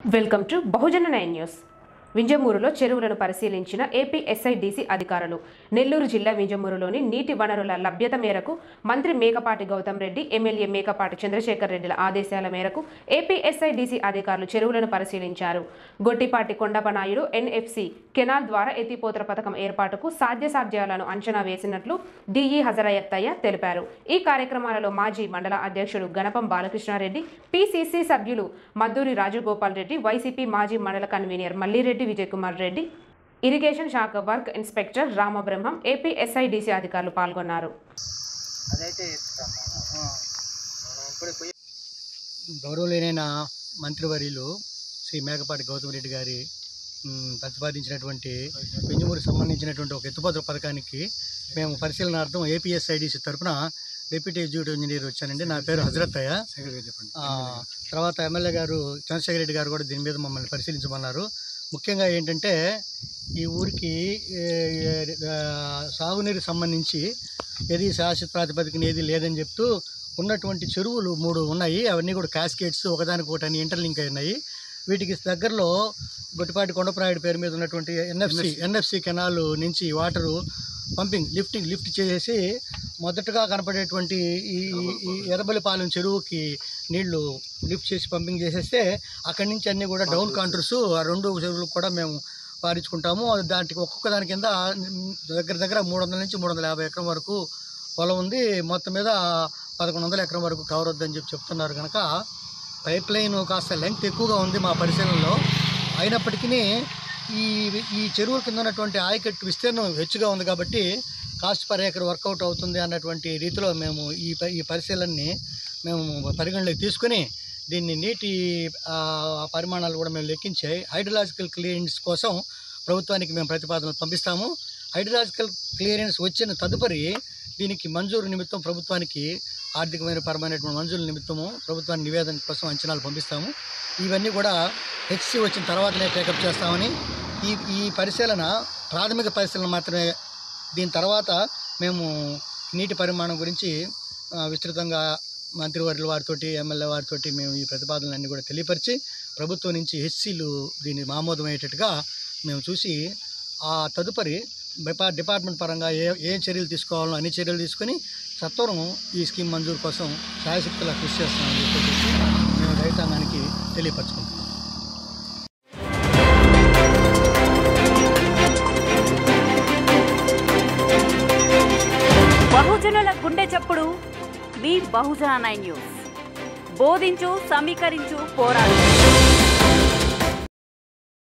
welcome to Bahujana nine news వింజమూరులో చెరువులను పరిశీలించిన ఏపీ ఎస్ఐడిసి అధికారులు నెల్లూరు జిల్లా వింజమూరులోని నీటి వనరుల లభ్యత మేరకు మంత్రి మేకపాటి గౌతమ్ రెడ్డి ఎమ్మెల్యే మేకపాటి చంద్రశేఖర్ రెడ్డిల ఆదేశాల మేరకు ఏపీ ఎస్ఐడిసి అధికారులు చెరువులను పరిశీలించారు గొట్టిపాటి కొండపనాయుడు ఎన్ఎఫ్సి కెనాల్ ద్వారా ఎత్తిపోతల పథకం ఏర్పాటుకు సాధ్యసాధ్యాలను అంచనా వేసినట్లు డిఈ హజరయత్తయ్య తెలిపారు ఈ కార్యక్రమాలలో మాజీ మండల అధ్యక్షుడు గణపం బాలకృష్ణారెడ్డి పిసిసి సభ్యులు మద్దూరి రాజగోపాల్ రెడ్డి వైసీపీ మాజీ మండల కన్వీనర్ మల్లిరెడ్డి విజయకుమార్ రెడ్డి ఇరిగేషన్ శాఖ work inspector Ramabrahmam AP SIDC అధికారులు పాల్గొన్నారు అదైతే ఎత్తుతాము ఇప్పుడు పోయి గౌరవలేనైన మంత్రివర్యులు శ్రీ మేకపాటి గౌతమ్ రెడ్డి గారి మ్, ప్రతిపాదించినటువంటి పెంజమూరుకు సంబంధించినటువంటి ఒక ఎత్తుపోతల పథకానికి మేము పరిశీలనార్థం ఏపీఎస్ఐడిసి తరఫున డిప్యూటీ ఎగ్జిక్యూటివ్ ఇంజనీర్ వచ్చానండి నా పేరు హజరత్తయ్య ఆ, తర్వాత ఎమ్మెల్యే గారు చంద్రశేఖర్ రెడ్డి గారు కూడా దీని మీద మమ్మల్ని పరిశీలించమన్నారు ముఖ్యంగా ఏంటంటే ఈ ఊరికి ఏ, ఏ, ఆ, సాగునీరు సంబంధించి ఏది శాశ్వత ప్రాతిపదికన ఏది లేదని చెప్తూ ఉన్నటువంటి చెరువులు మూడు ఉన్నాయి అవన్నీ కూడా క్యాస్కేట్స్ ఒకదానికి ఒకటి అన్ని ఇంటర్లింక్ అయి ఉన్నాయి వీటికి దగ్గరలో గొట్టిపాటి కొండప్రాయుడు పేరు మీద ఉన్నటువంటి ఎన్ఎఫ్సి ఎన్ఎఫ్సి కెనాల్ నుంచి వాటరు పంపింగ్ లిఫ్టింగ్ లిఫ్ట్ చేసి మొదటగా కనపడేటువంటి ఈ ఈ- ఈ ఎర్రబలిపాలెం చెరువుకి నీళ్లు లిఫ్ట్ చేసి పంపింగ్ చేసేస్తే అక్కడి నుంచి అన్నీ కూడా డౌన్ కాంటర్స్ ఆ రెండు చెరువులకు కూడా మేము పారించుకుంటాము అది దానికి ఒక్కొక్క దాని కింద దగ్గర దగ్గర మూడు వందల నుంచి మూడు వందల యాభై ఎకరం వరకు పొలం ఉంది మొత్తం మీద పదకొండు వందల ఎకరం వరకు కవర్ వద్దని చెప్పి చెప్తున్నారు కనుక పైప్ లైన్ కాస్త లెంగ్త్ ఎక్కువగా ఉంది మా పరిశీలనలో అయినప్పటికీ ఈ ఈ చెరువుల కింద ఉన్నటువంటి ఆయకట్టు విస్తీర్ణం హెచ్చుగా ఉంది కాబట్టి కాస్ట్ పర్ ఏకర్ వర్కౌట్ అవుతుంది అన్నటువంటి రీతిలో మేము ఈ ప- ఈ పరిశీలనని మేము పరిగణలోకి తీసుకుని దీన్ని నీటి ఆ, పరిమాణాలు కూడా మేము లెక్కించి హైడ్రలాజికల్ క్లియరెన్స్ కోసం ప్రభుత్వానికి మేము ప్రతిపాదనలు పంపిస్తాము హైడ్రలాజికల్ క్లియరెన్స్ వచ్చిన తదుపరి దీనికి మంజూరు నిమిత్తం ప్రభుత్వానికి ఆర్థికమైన పరమైనటువంటి మంజూరు నిమిత్తము ప్రభుత్వానికి నివేదన కోసం అంచనాలు పంపిస్తాము ఇవన్నీ కూడా హెచ్సి వచ్చిన తర్వాతనే టేకప్ చేస్తామని ఈ ఈ పరిశీలన ప్రాథమిక పరిశీలన మాత్రమే దీని తర్వాత మేము నీటి పరిమాణం గురించి ఆ, విస్తృతంగా మంత్రివర్యుల వారితోటి ఎమ్మెల్యే వారితోటి మేము ఈ ప్రతిపాదనలన్నీ కూడా తెలియపరిచి ప్రభుత్వం నుంచి హెచ్సీలు దీన్ని ఆమోదమయ్యేటట్టుగా మేము చూసి ఆ తదుపరి డిపా డిపార్ట్మెంట్ పరంగా ఏ ఏ చర్యలు తీసుకోవాలో అన్ని చర్యలు తీసుకొని సత్వరం ఈ స్కీమ్ మంజూరు కోసం శాయశక్తులా కృషి చేస్తామని చెప్పేసి మేము రైతాంగానికి తెలియపరచుకుంటున్నాం బహుజనుల గుండె చప్పుడు మీ బహుజన నైన్ న్యూస్ బోధించు సమీకరించు పోరాడు